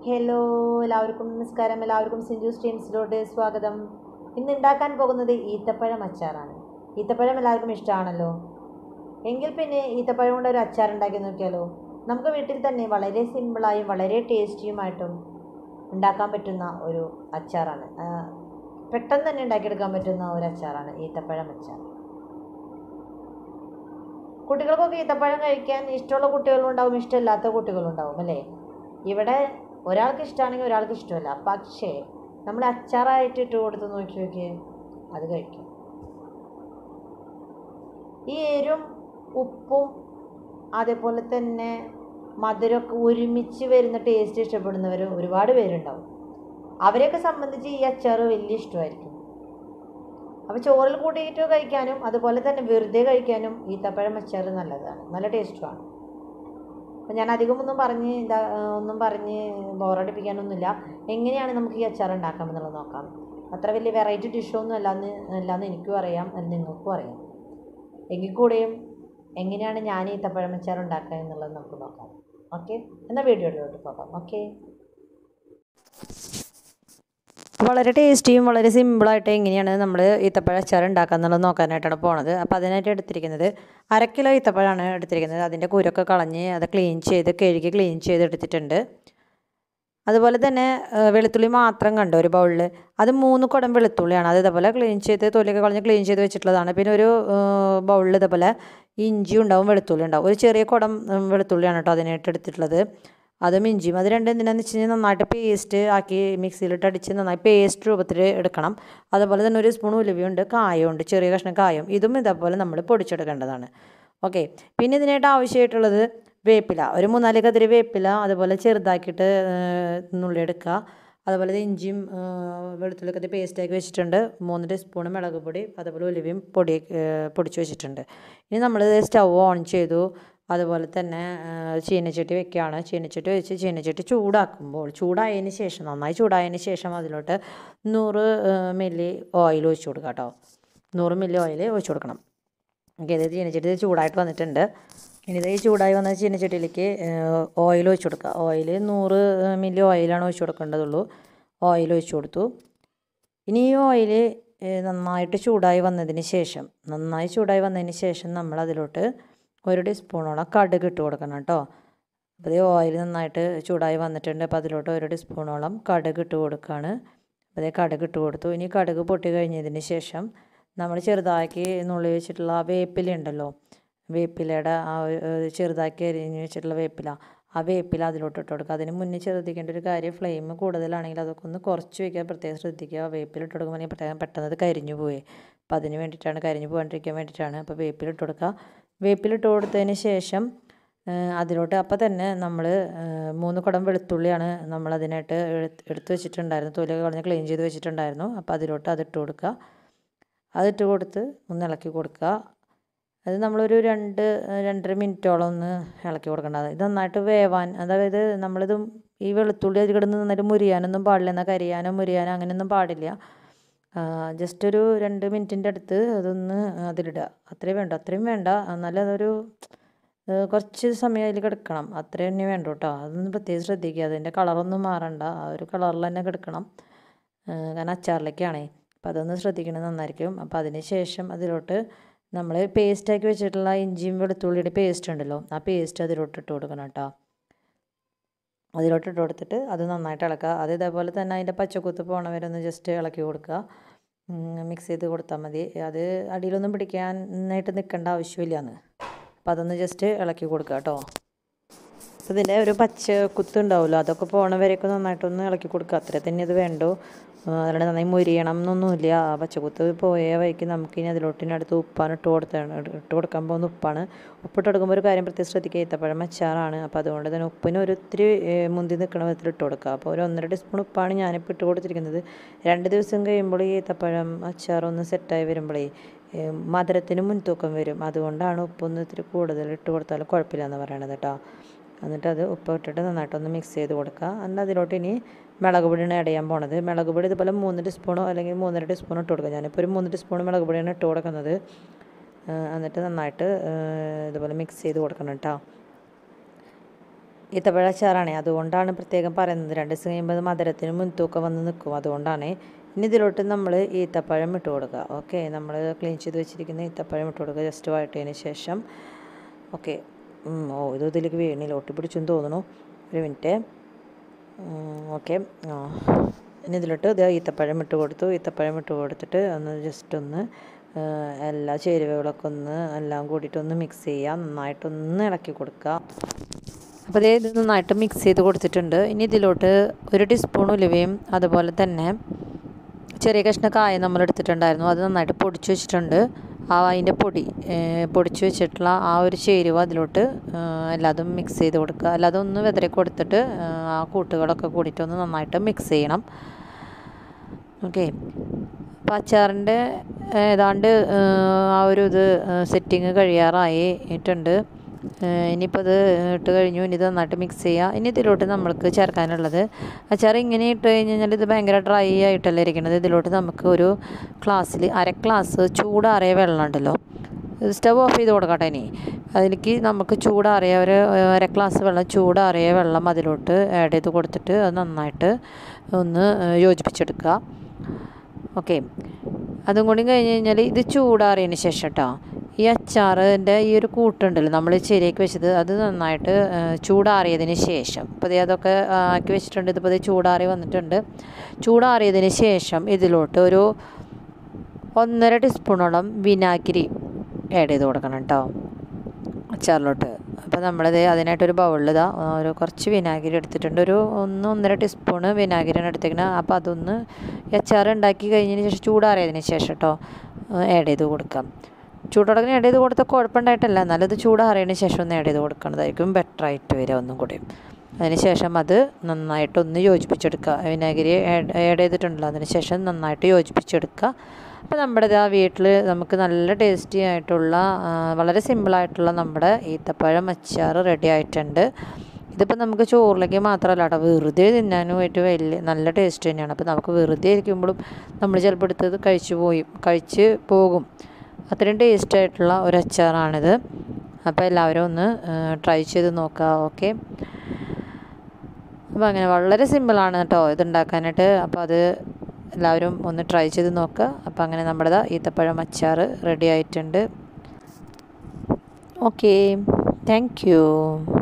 hello എല്ലാവർക്കും നമസ്കാരം എല്ലാവർക്കും സിഞ്ചു സ്ട്രീംസിലോട്ട് സ്വാഗതം ഇന്ന് ഉണ്ടാക്കാൻ പോകുന്നത് ഈത്തപ്പഴം അച്ചാറാണ് ഈത്തപ്പഴം എല്ലാവർക്കും ഇഷ്ടമാണല്ലോ എങ്കിൽ പിന്നെ ഈത്തപ്പഴം കൊണ്ട് ഒരു അച്ചാർ ഉണ്ടാക്കി നോക്കിയാലോ നമുക്ക് വീട്ടിൽ തന്നെ വളരെ സിമ്പിളായും വളരെ ടേസ്റ്റിയുമായിട്ടും ഉണ്ടാക്കാൻ പറ്റുന്ന ഒരു അച്ചാറാണ് ആ, പെട്ടെന്ന് തന്നെ ഉണ്ടാക്കിയെടുക്കാൻ പറ്റുന്ന ഒരു അച്ചാറാണ് ഈത്തപ്പഴം അച്ചാർ കുട്ടികൾക്കൊക്കെ ഈത്തപ്പഴം കഴിക്കാൻ ഇഷ്ടമുള്ള കുട്ടികളും ഉണ്ടാവും ഇഷ്ടമില്ലാത്ത കുട്ടികളും ഉണ്ടാവും അല്ലേ ഇവിടെ ഒരാൾക്ക് ഇഷ്ടമാണെങ്കിൽ ഒരാൾക്ക് ഇഷ്ടമല്ല പക്ഷേ നമ്മൾ അച്ചാറായിട്ട് ഇട്ട് കൊടുത്ത് നോക്കി നോക്കിയേ അത് കഴിക്കും ഈ എരും ഉപ്പും അതേപോലെ തന്നെ മധുരമൊക്കെ ഒരുമിച്ച് വരുന്ന ടേസ്റ്റ് ഇഷ്ടപ്പെടുന്നവർ ഒരുപാട് പേരുണ്ടാവും അവരെയൊക്കെ സംബന്ധിച്ച് ഈ അച്ചാർ വലിയ ഇഷ്ടമായിരിക്കും അപ്പോൾ ചോറിൽ കൂട്ടിയിട്ട് കഴിക്കാനും അതുപോലെ തന്നെ വെറുതെ കഴിക്കാനും ഈത്തപ്പഴം അച്ചാർ നല്ലതാണ് നല്ല ടേസ്റ്റുമാണ് അപ്പം ഞാൻ അധികം ഒന്നും പറഞ്ഞ് ഇതാ ഒന്നും പറഞ്ഞ് ബോറടിപ്പിക്കാനൊന്നുമില്ല എങ്ങനെയാണ് നമുക്ക് ഈ അച്ചാർ ഉണ്ടാക്കാമെന്നുള്ളത് നോക്കാം അത്ര വലിയ വെറൈറ്റി ഡിഷൊന്നും അല്ലാന്ന് അല്ലാന്ന് എനിക്കും അറിയാം അത് നിങ്ങൾക്കും അറിയാം എങ്കിൽ കൂടെയും എങ്ങനെയാണ് ഞാൻ ഈത്തപ്പഴം അച്ചാർ ഉണ്ടാക്കുക എന്നുള്ളത് നമുക്ക് നോക്കാം ഓക്കെ എന്നാൽ വീഡിയോയിലോട്ട് പോകാം ഓക്കെ വളരെ ടേസ്റ്റിയും വളരെ സിമ്പിളായിട്ട് എങ്ങനെയാണ് നമ്മൾ ഈത്തപ്പഴ അച്ചാർ ഉണ്ടാക്കുക എന്നുള്ളത് നോക്കാനായിട്ടാണ് പോണത് അപ്പോൾ അതിനായിട്ട് എടുത്തിരിക്കുന്നത് അര കിലോ ഈത്തപ്പഴമാണ് എടുത്തിരിക്കുന്നത് അതിൻ്റെ കുരൊക്കെ കളഞ്ഞ് അത് ക്ലീൻ ചെയ്ത് കഴുകി ക്ലീൻ ചെയ്ത് എടുത്തിട്ടുണ്ട് അതുപോലെ തന്നെ ആ, വെളുത്തുള്ളി മാത്രം കണ്ടു ഒരു ബൗളിൽ അത് മൂന്ന് കുടം വെളുത്തുള്ളിയാണ് അത് ഇതേപോലെ ക്ലീൻ ചെയ്ത് തൊലിയൊക്കെ കളഞ്ഞ് ക്ലീൻ ചെയ്ത് വെച്ചിട്ടുള്ളതാണ് പിന്നെ ഒരു ബൗളിൽ ഇതേപോലെ ഇഞ്ചി ഉണ്ടാവും വെളുത്തുള്ളി ഉണ്ടാവും ഒരു ചെറിയ കുടം ഉം, വെളുത്തുള്ളിയാണ് കേട്ടോ അതിനായിട്ട് എടുത്തിട്ടുള്ളത് അതും ഇഞ്ചിയും അത് രണ്ടും എന്തിനാന്ന് വെച്ച് കഴിഞ്ഞാൽ നന്നായിട്ട് പേസ്റ്റ് ആക്കി മിക്സിയിലിട്ട് അടിച്ച് നന്നായി പേസ്റ്റ് രൂപത്തിൽ എടുക്കണം അതുപോലെ തന്നെ ഒരു സ്പൂൺ ഉലുവയുണ്ട് കായമുണ്ട് ചെറിയ കഷ്ണം കായം ഇതും ഇതേപോലെ നമ്മൾ പൊടിച്ചെടുക്കേണ്ടതാണ് ഓക്കെ പിന്നെ ഇതിനായിട്ട് ആവശ്യമായിട്ടുള്ളത് വേപ്പില ഒരു മൂന്നാല് കതിരി വേപ്പില അതുപോലെ ചെറുതാക്കിയിട്ട് നുള്ളി എടുക്കുക അതുപോലെ ഇത് ഇഞ്ചിയും ആ, വെളുത്തുള്ളിയൊക്കെ ഇത് പേസ്റ്റാക്കി വെച്ചിട്ടുണ്ട് മൂന്ന് ടീസ്പൂൺ മുളക് പൊടി അതുപോലെ ഉലുവയും പൊടി ആ, പൊടിച്ച് വെച്ചിട്ടുണ്ട് ഇനി നമ്മൾ സ്റ്റൗ ഓൺ ചെയ്തു അതുപോലെ തന്നെ ആ, ചീനച്ചട്ടി വെക്കുകയാണ് ചീനച്ചട്ടി വെച്ച് ചീനച്ചട്ടി ചൂടാക്കുമ്പോൾ ചൂടായതിന് ശേഷം നന്നായി ചൂടായതിന് ശേഷം അതിലോട്ട് നൂറ് മില്ലി ഓയിൽ ഒഴിച്ച് കൊടുക്കുക കേട്ടോ നൂറ് മില്ലി ഓയിൽ ഒഴിച്ച് കൊടുക്കണം ഓക്കെ ഇത് ചീനച്ചട്ടി ഇത് ചൂടായിട്ട് വന്നിട്ടുണ്ട് ഇനി ഇത് ഈ ചൂടായി വന്ന ചീനച്ചട്ടിയിലേക്ക് ഓയിൽ ഒഴിച്ച് കൊടുക്കുക ഓയിൽ നൂറ് മില്ലി ഓയിലാണ് ഒഴിച്ച് കൊടുക്കേണ്ടതുള്ളൂ ഓയിൽ ഒഴിച്ച് കൊടുത്തു ഇനി ഈ ഓയിൽ നന്നായിട്ട് ചൂടായി വന്നതിന് ശേഷം നന്നായി ചൂടായി വന്നതിന് ശേഷം നമ്മൾ അതിലോട്ട് ഒരു ടീസ്പൂണോളം കടുക് ഇട്ട് കൊടുക്കണം കേട്ടോ അപ്പോൾ ഈ ഓയിൽ നന്നായിട്ട് ചൂടായി വന്നിട്ടുണ്ട് അപ്പോൾ അതിലോട്ട് ഒരു ടീസ്പൂണോളം കടുക് ഇട്ട് കൊടുക്കുകയാണ് അപ്പോൾ അതേ കടുക് ഇട്ട് കൊടുത്തു ഇനി കടുക് പൊട്ടി കഴിഞ്ഞതിന് ശേഷം നമ്മൾ ചെറുതാക്കി നുള്ളി വെച്ചിട്ടുള്ള ആ വേപ്പില ഉണ്ടല്ലോ വേപ്പിലയുടെ ആ ഒരു- ഒരു ചെറുതാക്കി അരിഞ്ഞ് വെച്ചിട്ടുള്ള വേപ്പില ആ വേപ്പില അതിലോട്ട് ഇട്ട് കൊടുക്കുക അതിന് മുന്നേ ശ്രദ്ധിക്കേണ്ട ഒരു കാര്യം ഫ്ലെയിം കൂടുതലാണെങ്കിൽ അതൊക്കെ ഒന്ന് കുറച്ച് വയ്ക്കാൻ പ്രത്യേകം ശ്രദ്ധിക്കുക വേപ്പില ഇട്ട് കൊടുക്കുമ്പോൾ പ്രത്യേകം പെട്ടെന്ന് അത് കരിഞ്ഞു പോയി അപ്പോൾ അതിന് വേണ്ടിയിട്ടാണ് കരിഞ്ഞു പോകാണ്ടിരിക്കാൻ വേണ്ടിയിട്ടാണ് അപ്പോൾ വേപ്പില ഇട്ട് കൊടുക്കുക വേപ്പില ഇട്ട് കൊടുത്തതിന് ശേഷം ആ, അതിലോട്ട് അപ്പോൾ തന്നെ നമ്മൾ മൂന്ന് കുടം വെളുത്തുള്ളിയാണ് നമ്മൾ അതിനായിട്ട് എടുത്ത് എടുത്ത് വെച്ചിട്ടുണ്ടായിരുന്നു തൊലിയൊക്കെ കളഞ്ഞ് ക്ലീൻ ചെയ്ത് വെച്ചിട്ടുണ്ടായിരുന്നു അപ്പോൾ അതിലോട്ട് അതിട്ട് കൊടുക്കുക അതിട്ട് കൊടുത്ത് ഒന്ന് ഇളക്കി കൊടുക്കുക അത് നമ്മളൊരു രണ്ട് രണ്ടര മിനിറ്റോളം ഒന്ന് ഇളക്കി കൊടുക്കേണ്ടത് ഇത് നന്നായിട്ട് വേവാൻ അതായത് നമ്മളിത് ഈ വെളുത്തുള്ളി അത് കിടന്ന് നന്നായിട്ട് മുരിയാനൊന്നും പാടില്ല എന്നാൽ കരിയാനോ മുരിയാനോ അങ്ങനെയൊന്നും പാടില്ല ജസ്റ്റ് ഒരു രണ്ട് മിനിറ്റിൻ്റെ അടുത്ത് അതൊന്ന് അതിലിടുക അത്രയും വേണ്ട അത്രയും വേണ്ട എന്നാലും അതൊരു ഏ, കുറച്ച് സമയം അതിൽ കിടക്കണം അത്രയും തന്നെ വേണ്ട കേട്ടോ അതൊന്ന് പ്രത്യേകം ശ്രദ്ധിക്കുക അതിൻ്റെ കളറൊന്നും മാറണ്ട ആ ഒരു കളറിൽ തന്നെ കിടക്കണം ഏ, കാരണം അച്ചാറിലേക്കാണേ അപ്പോൾ അതൊന്ന് ശ്രദ്ധിക്കണം നന്നായിരിക്കും അപ്പോൾ അതിന് ശേഷം അതിലോട്ട് നമ്മൾ പേസ്റ്റാക്കി വെച്ചിട്ടുള്ള ഇഞ്ചിയും വെളുത്തുള്ളിയുടെ പേസ്റ്റ് ഉണ്ടല്ലോ ആ പേസ്റ്റ് അതിലോട്ട് ഇട്ട് കൊടുക്കണം കേട്ടോ അതിലോട്ട് ഇട്ട് കൊടുത്തിട്ട് അത് നന്നായിട്ട് ഇളക്കുക അത് ഇതേപോലെ തന്നെ അതിൻ്റെ പച്ചക്കുത്ത് പോണ വരെ ഒന്ന് ജസ്റ്റ് ഇളക്കി കൊടുക്കുക മിക്സ് ചെയ്ത് കൊടുത്താൽ മതി അത് അടിയിലൊന്നും പിടിക്കാനായിട്ട് നിൽക്കേണ്ട ആവശ്യമില്ലാന്ന് അപ്പോൾ അതൊന്ന് ജസ്റ്റ് ഇളക്കി കൊടുക്കുക കേട്ടോ അപ്പോൾ ഇതിൻ്റെ ഒരു പച്ച കുത്ത് ഉണ്ടാവുമല്ലോ അതൊക്കെ പോണ വരെയൊക്കെ നന്നായിട്ടൊന്ന് ഇളക്കി കൊടുക്കുക അത്രേ തന്നെ ഇത് വേണ്ടോ ആ, അല്ലാണ്ട് നന്നായി മുരിയണം എന്നൊന്നുമില്ല ആ പച്ചക്കുത്ത് പോയ വഴിക്ക് നമുക്കിനി അതിലോട്ടിന് അടുത്ത് ഉപ്പാണ് ഇട്ട് കൊടുത്താണ് ഇട്ട് കൊടുക്കാൻ പോകുന്ന ഉപ്പാണ് ഉപ്പിട്ട് കൊടുക്കുമ്പോൾ ഒരു കാര്യം പ്രത്യേകം ശ്രദ്ധിക്കുക ഈത്തപ്പഴം അച്ചാറാണ് അപ്പോൾ അതുകൊണ്ട് തന്നെ ഉപ്പിന് ഒരു ഇത്തിരി ഏ, മുന്തി നിൽക്കണ വിധത്തിൽ ഇട്ട് കൊടുക്കുക അപ്പോൾ ഒരു ഒന്നര ടീസ്പൂൺ ഉപ്പാണ് ഞാനിപ്പോൾ ഇട്ട് കൊടുത്തിരിക്കുന്നത് രണ്ട് ദിവസം കഴിയുമ്പോൾ ഈ ഈത്തപ്പഴം അച്ചാറൊന്ന് സെറ്റായി വരുമ്പോഴേ ഏ, മധുരത്തിന് മുൻതൂക്കം വരും അതുകൊണ്ടാണ് ഉപ്പൊന്ന് ഇത്തിരി കൂടുതൽ ഇട്ട് കൊടുത്താൽ കുഴപ്പമില്ല എന്ന് പറയണത് കേട്ടോ എന്നിട്ട് അത് ഉപ്പ് ഇട്ടിട്ട് നന്നായിട്ടൊന്ന് മിക്സ് ചെയ്ത് കൊടുക്കുക എന്നിട്ട് അതിലോട്ട് ഇനി മുളക് പൊടിയാണ് ആഡ് ചെയ്യാൻ പോണത് മുളക് പൊടി ഇതുപോലെ മൂന്ന് ടീസ്പൂണോ അല്ലെങ്കിൽ മൂന്നര ടീസ്പൂണോ ഇട്ട് കൊടുക്കുക ഞാനിപ്പോൾ ഒരു മൂന്ന് ടീസ്പൂൺ മുളക് പൊടിയാണ് ഇട്ട് കൊടുക്കുന്നത് ആ, എന്നിട്ട് നന്നായിട്ട് ആ, ഇതുപോലെ മിക്സ് ചെയ്ത് കൊടുക്കണം കേട്ടോ ഈത്തപ്പഴ അച്ചാറാണ് അതുകൊണ്ടാണ് പ്രത്യേകം പറയുന്നത് രണ്ട് ദിവസം കഴിയുമ്പോൾ അത് മധുരത്തിന് മുൻതൂക്കം വന്ന് നിൽക്കും അതുകൊണ്ടാണ് ഇനി ഇതിലോട്ട് നമ്മൾ ഈത്തപ്പഴം ഇട്ട് കൊടുക്കുക ഓക്കെ നമ്മൾ ക്ലീൻ ചെയ്ത് വെച്ചിരിക്കുന്ന ഈത്തപ്പഴം ഇട്ട് കൊടുക്കുക ജസ്റ്റ് വഴട്ടിയതിന് ശേഷം ഓക്കെ ഓ ഇത് ഇതിലേക്ക് വീണില്ല ഒട്ടിപ്പിടിച്ചെന്ന് തോന്നുന്നു ഒരു മിനിറ്റ് ഓക്കെ ആ ഇനി ഇതിലോട്ട് ഇത് ഈത്തപ്പഴം ഇട്ട് കൊടുത്തു ഈത്തപ്പഴം ഇട്ട് കൊടുത്തിട്ട് ഒന്ന് ജസ്റ്റ് ഒന്ന് ആ, എല്ലാ ചേരുവകളൊക്കെ ഒന്ന് എല്ലാം കൂടിയിട്ടൊന്ന് മിക്സ് ചെയ്യുക നന്നായിട്ടൊന്ന് ഇളക്കി കൊടുക്കുക അപ്പോൾ ദേ ഇത് നന്നായിട്ട് മിക്സ് ചെയ്ത് കൊടുത്തിട്ടുണ്ട് ഇനി ഇതിലോട്ട് ഒരു ടീസ്പൂൺ ഉലുവയും അതുപോലെ തന്നെ ചെറിയ കഷ്ണ കായ നമ്മൾ എടുത്തിട്ടുണ്ടായിരുന്നു അത് നന്നായിട്ട് പൊടിച്ച് വെച്ചിട്ടുണ്ട് ആ അതിൻ്റെ പൊടി ഏ, പൊടിച്ച് വെച്ചിട്ടുള്ള ആ ഒരു ചേരുവ അതിലോട്ട് ആ, എല്ലാതും മിക്സ് ചെയ്ത് കൊടുക്കുക അല്ലാതെ ഒന്ന് വെതറി കൊടുത്തിട്ട് ആ, ആ കൂട്ടുകളൊക്കെ കൂടിയിട്ട് ഒന്ന് നന്നായിട്ട് മിക്സ് ചെയ്യണം ഓക്കെ അപ്പോൾ അച്ചാറിൻ്റെ ഏതാണ്ട് ആ, ആ ഒരു ഇത് സെറ്റിങ് കഴിയാറായി ഇട്ടുണ്ട് ഇനിയിപ്പോൾ ഇത് ഇട്ട് കഴിഞ്ഞു ഇനി ഇത് നന്നായിട്ട് മിക്സ് ചെയ്യുക ഇനി ഇതിലോട്ട് നമ്മൾക്ക് ചേർക്കാനുള്ളത് അച്ചാർ ഇങ്ങനെ ഇട്ട് കഴിഞ്ഞ് കഴിഞ്ഞാൽ ഇത് ഭയങ്കര ഡ്രൈ ആയിട്ടല്ലേ ഇരിക്കുന്നത് ഇതിലോട്ട് നമുക്ക് ഒരു ഗ്ലാസ്സിൽ അര ഗ്ലാസ് ചൂടാറിയ വെള്ളം ഉണ്ടല്ലോ സ്റ്റവ് ഓഫ് ചെയ്ത് കൊടുക്കട്ടെ ഇനി അതിലേക്ക് നമുക്ക് ചൂടാറിയ ഒരു അര ഗ്ലാസ് വെള്ളം ചൂടാറിയ വെള്ളം അതിലോട്ട് ആഡ് ചെയ്ത് കൊടുത്തിട്ട് അത് നന്നായിട്ട് ഒന്ന് യോജിപ്പിച്ചെടുക്കുക ഓക്കെ അതും കൂടി കഴിഞ്ഞ് കഴിഞ്ഞാൽ ഇത് ചൂടാറിയതിന് ശേഷം കേട്ടോ ഈ അച്ചാറിൻ്റെ ഈ ഒരു കൂട്ടുണ്ടല്ലോ നമ്മൾ ശരിയാക്കി വെച്ചത് അത് നന്നായിട്ട് ആ, ചൂടാറിയതിന് ശേഷം ഇപ്പോൾ ദേ അതൊക്കെ ആ, ആക്കി വെച്ചിട്ടുണ്ട് ഇതിപ്പോൾ ഇത് ചൂടാറി വന്നിട്ടുണ്ട് ചൂടാറിയതിന് ശേഷം ഇതിലോട്ട് ഒരു ഒന്നര ടീസ്പൂണോളം വിനാഗിരി ആഡ് ചെയ്ത് കൊടുക്കണം കേട്ടോ അച്ചാറിലോട്ട് അപ്പോൾ നമ്മളിത് അതിനായിട്ടൊരു ബൗളിൽ ഇതാ ഒരു കുറച്ച് വിനാഗിരി എടുത്തിട്ടുണ്ട് ഒരു ഒന്ന് ഒന്നര ടീസ്പൂണ് വിനാഗിരിയാണ് എടുത്തേക്കുന്നത് അപ്പോൾ അതൊന്ന് ഈ അച്ചാർ ഉണ്ടാക്കി കഴിഞ്ഞതിന് ശേഷം ചൂടാറിയതിന് ശേഷം കേട്ടോ ആഡ് ചെയ്ത് കൊടുക്കാം ചൂടോടങ്ങനെ ആഡ് ചെയ്ത് കൊടുത്താൽ കുഴപ്പമുണ്ടായിട്ടല്ല എന്നാലും ഇത് ചൂടാറിയതിന് ശേഷം ഒന്ന് ആഡ് ചെയ്ത് കൊടുക്കണതായിരിക്കും ബെറ്റർ ആയിട്ട് വരിക ഒന്നും കൂടി അതിന് ശേഷം അത് നന്നായിട്ടൊന്ന് യോജിപ്പിച്ചെടുക്കുക വിനാഗിരി ആഡ് ആഡ് ചെയ്തിട്ടുണ്ടല്ലോ അതിന് ശേഷം നന്നായിട്ട് യോജിപ്പിച്ചെടുക്കുക അപ്പോൾ നമ്മുടെ ആ വീട്ടിൽ നമുക്ക് നല്ല ടേസ്റ്റി ആയിട്ടുള്ള ആ, വളരെ സിമ്പിളായിട്ടുള്ള നമ്മുടെ ഈത്തപ്പഴം അച്ചാർ റെഡി ആയിട്ടുണ്ട് ഇതിപ്പോൾ നമുക്ക് ചോറിലേക്ക് മാത്രമല്ല കേട്ടോ വെറുതെ തിന്നാനുമായിട്ട് വലിയ നല്ല ടേസ്റ്റ് തന്നെയാണ് അപ്പോൾ നമുക്ക് വെറുതെ ഇരിക്കുമ്പോഴും നമ്മൾ ചിലപ്പോൾ എടുത്തത് കഴിച്ചു പോയി കഴിച്ച് പോകും അത്രയും ടേസ്റ്റ് ആയിട്ടുള്ള ഒരു അച്ചാറാണിത് അപ്പോൾ എല്ലാവരും ഒന്ന് ട്രൈ ചെയ്ത് നോക്കുക ഓക്കെ അപ്പോൾ അങ്ങനെ വളരെ സിമ്പിളാണ് കേട്ടോ ഇത് ഉണ്ടാക്കാനായിട്ട് അപ്പോൾ അത് എല്ലാവരും ഒന്ന് ട്രൈ ചെയ്ത് നോക്കുക അപ്പോൾ അങ്ങനെ നമ്മുടെ ഈത്തപ്പഴം അച്ചാർ റെഡി ആയിട്ടുണ്ട് ഓക്കെ താങ്ക് യു